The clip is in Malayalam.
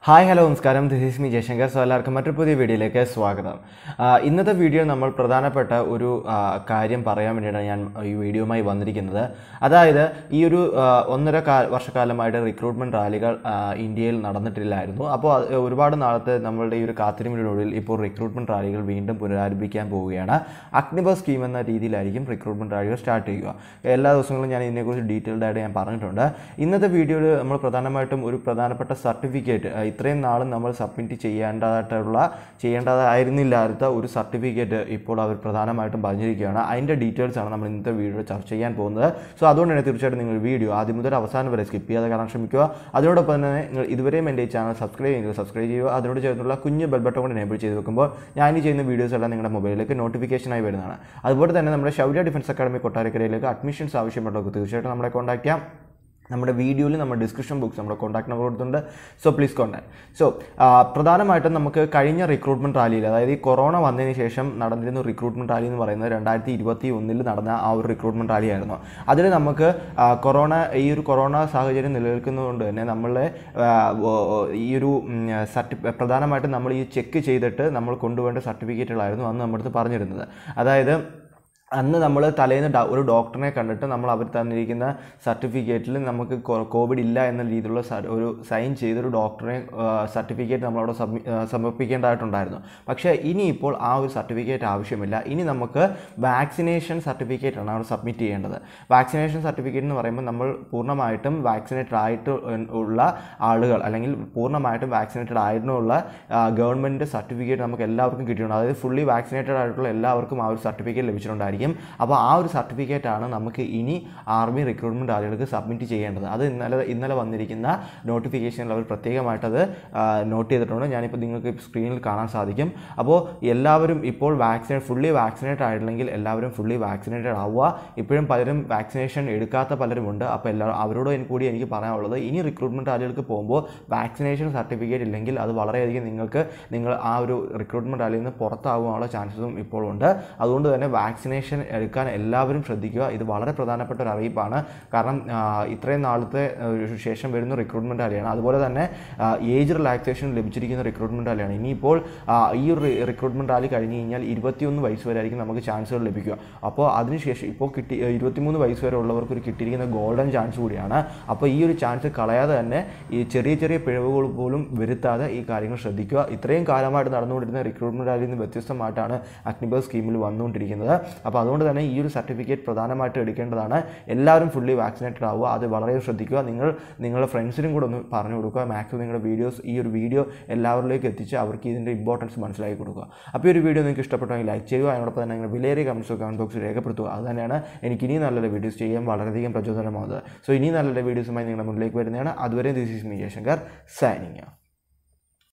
ഹായ് ഹലോ നമസ്കാരം this is me Jayashankar so എല്ലാവർക്കും മറ്റൊരു പുതിയ വീഡിയോയിലേക്ക് സ്വാഗതം ആ, ഇന്നത്തെ വീഡിയോ നമ്മൾ പ്രധാനപ്പെട്ട ഒരു ആ, കാര്യം പറയാൻ വേണ്ടിയിട്ടാണ് ഞാൻ ഈ വീഡിയോയുമായി വന്നിരിക്കുന്നത് അതായത് ഈ ഒരു ആ, ഒന്നര കാ വർഷക്കാലമായിട്ട് റിക്രൂട്ട്മെൻറ്റ് റാലികൾ ആ, ഇന്ത്യയിൽ നടന്നിട്ടില്ലായിരുന്നു അപ്പോൾ അത് ഒരുപാട് നാളത്തെ നമ്മളുടെ ഈ ഒരു കാത്തിരിപ്പിനൊടുവിൽ ഇപ്പോൾ റിക്രൂട്ട്മെൻറ്റ് റാലികൾ വീണ്ടും പുനരാരംഭിക്കാൻ പോവുകയാണ് അഗ്നിബർ സ്കീം എന്ന രീതിയിലായിരിക്കും റിക്രൂട്ട്മെൻറ്റ് റാലികൾ സ്റ്റാർട്ട് ചെയ്യുക എല്ലാ ദിവസങ്ങളും ഞാൻ ഇതിനെക്കുറിച്ച് ഡീറ്റെയിൽഡ് ആയിട്ട് ഞാൻ പറഞ്ഞിട്ടുണ്ട് ഇന്നത്തെ വീഡിയോയിൽ നമ്മൾ പ്രധാനമായിട്ടും ഒരു പ്രധാനപ്പെട്ട സർട്ടിഫിക്കറ്റ് ഇത്രയും നാളും നമ്മൾ സബ്മിറ്റ് ചെയ്യേണ്ടതായിട്ടുള്ള ചെയ്യേണ്ടതായിരുന്നില്ലാത്ത ഒരു സർട്ടിഫിക്കറ്റ് ഇപ്പോൾ അവർ പ്രധാനമായിട്ടും പറഞ്ഞിരിക്കുകയാണ് അതിൻ്റെ ഡീറ്റെയിൽസ് ആണ് നമ്മൾ ഇന്നത്തെ വീഡിയോയിൽ ചർച്ച ചെയ്യാൻ പോകുന്നത് സോ അതുകൊണ്ട് തന്നെ തീർച്ചയായിട്ടും നിങ്ങൾ വീഡിയോ ആദ്യം മുതൽ അവസാനം വരെ സ്കിപ്പ് ചെയ്യാതെ കാണാൻ ശ്രമിക്കുക അതിനോടൊപ്പം തന്നെ നിങ്ങൾ ഇതുവരെയും എൻ്റെ ഈ ചാനൽ സബ്സ്ക്രൈബ് ചെയ്യുന്നത് സബ്സ്ക്രൈബ് ചെയ്യുക അതിനോട് ചേർന്നുള്ള കുഞ്ഞ് ബെൽ ബട്ടൺ കൊണ്ട് എനേബിൾ ചെയ്ത് വെക്കുമ്പോൾ ഞാൻ ഈ ചെയ്യുന്ന വീഡിയോസ് എല്ലാം നിങ്ങളുടെ മൊബൈലിലേക്ക് നോട്ടിഫിക്കേഷനായി വരുന്നതാണ് അതുപോലെ തന്നെ നമ്മുടെ ശൗര്യ ഡിഫൻസ് അക്കാഡമി കൊട്ടാരക്കരയിലേക്ക് അഡ്മിഷൻസ് ആവശ്യമുള്ളവർക്ക് തീർച്ചയായിട്ടും നമ്മളെ കോൺടാക്ട് ചെയ്യാം നമ്മുടെ വീഡിയോയിൽ നമ്മുടെ ഡിസ്ക്രിപ്ഷൻ ബോക്സ് നമ്മുടെ കോൺടാക്ട് നമ്പർ കൊടുത്തിട്ടുണ്ട് സോ പ്ലീസ് കോൺടാക്ട് സോ പ്രധാനമായിട്ടും നമുക്ക് കഴിഞ്ഞ റിക്രൂട്ട്മെൻറ്റ് റാലിയിൽ അതായത് ഈ കൊറോണ വന്നതിന് ശേഷം നടന്നിരുന്ന റിക്രൂട്ട്മെൻറ്റ് റാലി എന്ന് പറയുന്നത് രണ്ടായിരത്തി ഇരുപത്തി ഒന്നിൽ നടന്ന ആ ഒരു റിക്രൂട്ട്മെൻറ്റ് റാലിയായിരുന്നു അതിൽ നമുക്ക് ആ, കൊറോണ ഈ ഒരു കൊറോണ സാഹചര്യം നിലനിൽക്കുന്നതുകൊണ്ട് തന്നെ നമ്മളെ ആ, ഓ- ഓ- ഈ ഒരു സർട്ടി പ്രധാനമായിട്ടും നമ്മൾ ഈ ചെക്ക് ചെയ്തിട്ട് നമ്മൾ കൊണ്ടുപോകേണ്ട സർട്ടിഫിക്കറ്റുകളായിരുന്നു അന്ന് നമ്മുടെ അടുത്ത് പറഞ്ഞിരുന്നത് അതായത് അന്ന് നമ്മൾ തലേന്ന് ഡ- ഒരു ഡോക്ടറിനെ കണ്ടിട്ട് നമ്മൾ അവർ തന്നിരിക്കുന്ന സർട്ടിഫിക്കറ്റിൽ നമുക്ക് കൊ- കോവിഡ് ഇല്ല എന്ന രീതിയിലുള്ള സ- ഒരു സൈൻ ചെയ്തൊരു ഡോക്ടറെ സർട്ടിഫിക്കറ്റ് നമ്മളവിടെ സബ്മി ആ, സമർപ്പിക്കേണ്ടതായിട്ടുണ്ടായിരുന്നു പക്ഷേ ഇനിയിപ്പോൾ ആ ഒരു സർട്ടിഫിക്കറ്റ് ആവശ്യമില്ല ഇനി നമുക്ക് വാക്സിനേഷൻ സർട്ടിഫിക്കറ്റ് ആണ് അവിടെ സബ്മിറ്റ് ചെയ്യേണ്ടത് വാക്സിനേഷൻ സർട്ടിഫിക്കറ്റ് എന്ന് പറയുമ്പോൾ നമ്മൾ പൂർണ്ണമായിട്ടും വാക്സിനേറ്റഡ് ആയിട്ട് ഉള്ള ആളുകൾ അല്ലെങ്കിൽ പൂർണ്ണമായിട്ടും വാക്സിനേറ്റഡ് ആയിട്ടുള്ള ഗവൺമെൻറ് സർട്ടിഫിക്കറ്റ് നമുക്ക് എല്ലാവർക്കും കിട്ടിയിട്ടുണ്ട് അതായത് ഫുള്ളി വാക്സിനേറ്റഡ് ആയിട്ടുള്ള എല്ലാവർക്കും ആ ഒരു സർട്ടിഫിക്കറ്റ് ലഭിച്ചിട്ടുണ്ടായിരിക്കും അപ്പോൾ ആ ഒരു സർട്ടിഫിക്കറ്റ് ആണ് നമുക്ക് ഇനി ആർമി റിക്രൂട്ട്മെൻറ്റ് ആളുകൾക്ക് സബ്മിറ്റ് ചെയ്യേണ്ടത് അത് ഇന്നലെ ഇന്നലെ വന്നിരിക്കുന്ന നോട്ടിഫിക്കേഷനിൽ അവർ പ്രത്യേകമായിട്ട് അത് നോട്ട് ചെയ്തിട്ടുണ്ട് ഞാനിപ്പോൾ നിങ്ങൾക്ക് സ്ക്രീനിൽ കാണാൻ സാധിക്കും അപ്പോൾ എല്ലാവരും ഇപ്പോൾ വാക്സിനേറ്റ് ഫുള്ളി വാക്സിനേറ്റഡ് ആയിട്ടില്ലെങ്കിൽ എല്ലാവരും ഫുള്ളി വാക്സിനേറ്റഡ് ആവുക ഇപ്പോഴും പലരും വാക്സിനേഷൻ എടുക്കാത്ത പലരുമുണ്ട് അപ്പോൾ എല്ലാവരും അവരോട് എനിക്ക് കൂടി എനിക്ക് പറയാനുള്ളത് ഇനി റിക്രൂട്ട്മെൻറ്റ് ആളുകൾക്ക് പോകുമ്പോൾ വാക്സിനേഷൻ സർട്ടിഫിക്കറ്റ് ഇല്ലെങ്കിൽ അത് വളരെയധികം നിങ്ങൾക്ക് നിങ്ങൾ ആ ഒരു റിക്രൂട്ട്മെൻറ്റ് ആളിൽ നിന്ന് പുറത്താകാനുള്ള ചാൻസസും ഇപ്പോൾ ഉണ്ട് അതുകൊണ്ട് തന്നെ വാക്സിനേഷൻ എടുക്കാൻ എല്ലാവരും ശ്രദ്ധിക്കുക ഇത് വളരെ പ്രധാനപ്പെട്ട ഒരു അറിയിപ്പാണ് കാരണം ആ, ഇത്രയും നാളത്തെ ആ, ഒരു ശേഷം വരുന്ന റിക്രൂട്ട്മെൻറ്റ് ആലെയാണ് അതുപോലെ തന്നെ ഏജ് റിലാക്സേഷൻ ലഭിച്ചിരിക്കുന്ന റിക്രൂട്ട്മെൻറ്റ് ആലെയാണ് ഇനിയിപ്പോൾ ആ, ഈ ഒരു റിക്രൂട്ട്മെൻറ്റ് റാലി കഴിഞ്ഞ് കഴിഞ്ഞാൽ ഇരുപത്തിയൊന്ന് വയസ്സ് വരെ ആയിരിക്കും നമുക്ക് ചാൻസുകൾ ലഭിക്കുക അപ്പോൾ അതിനുശേഷം ഇപ്പോൾ കിട്ടി ഇരുപത്തിമൂന്ന് വയസ്സ് വരെ ഉള്ളവർക്ക് ഒരു കിട്ടിയിരിക്കുന്ന ഗോൾഡൻ ചാൻസ് കൂടിയാണ് അപ്പോൾ ഈ ഒരു ചാൻസ് കളയാതെ തന്നെ ഈ ചെറിയ ചെറിയ പിഴവുകൾ പോലും വരുത്താതെ ഈ കാര്യങ്ങൾ ശ്രദ്ധിക്കുക ഇത്രയും കാലമായിട്ട് നടന്നുകൊണ്ടിരുന്ന റിക്രൂട്ട്മെൻറ്റ് റാലിയിൽ നിന്ന് വ്യത്യസ്തമായിട്ടാണ് അഗ്നിബർ സ്കീമിൽ വന്നുകൊണ്ടിരിക്കുന്നത് അപ്പോൾ അതുകൊണ്ട് തന്നെ ഈ ഒരു സർട്ടിഫിക്കറ്റ് പ്രധാനമായിട്ടും എടുക്കേണ്ടതാണ് എല്ലാവരും ഫുള്ളി വാക്സിനേറ്റഡ് ആവുക അത് വളരെ ശ്രദ്ധിക്കുക നിങ്ങൾ നിങ്ങളുടെ ഫ്രണ്ട്സിനും കൂടെ ഒന്ന് പറഞ്ഞു കൊടുക്കുക മാക്സിമം നിങ്ങളുടെ വീഡിയോസ് ഈ ഒരു വീഡിയോ എല്ലാവരിലേക്ക് എത്തിച്ച് അവർക്ക് ഇതിൻ്റെ ഇമ്പോർട്ടൻസ് മനസ്സിലാക്കി കൊടുക്കുക അപ്പോൾ ഈ ഒരു വീഡിയോ നിങ്ങൾക്ക് ഇഷ്ടപ്പെട്ടെങ്കിൽ ലൈക്ക് ചെയ്യുക അതിനോടൊപ്പം തന്നെ നിങ്ങൾ വിലയേറിയ കമൻസ് കമൻറ്റ് ബോക്സിൽ രേഖപ്പെടുത്തുക അത് തന്നെയാണ് എനിക്ക് ഇനിയും നല്ല വീഡിയോസ് ചെയ്യാൻ വളരെയധികം പ്രചോദനമാകുന്നത് സോ ഇനിയും നല്ല വീഡിയോസുമായി നിങ്ങളുടെ മുന്നിലേക്ക് വരുന്നതാണ് അതുവരെ this is me Jayashankar signing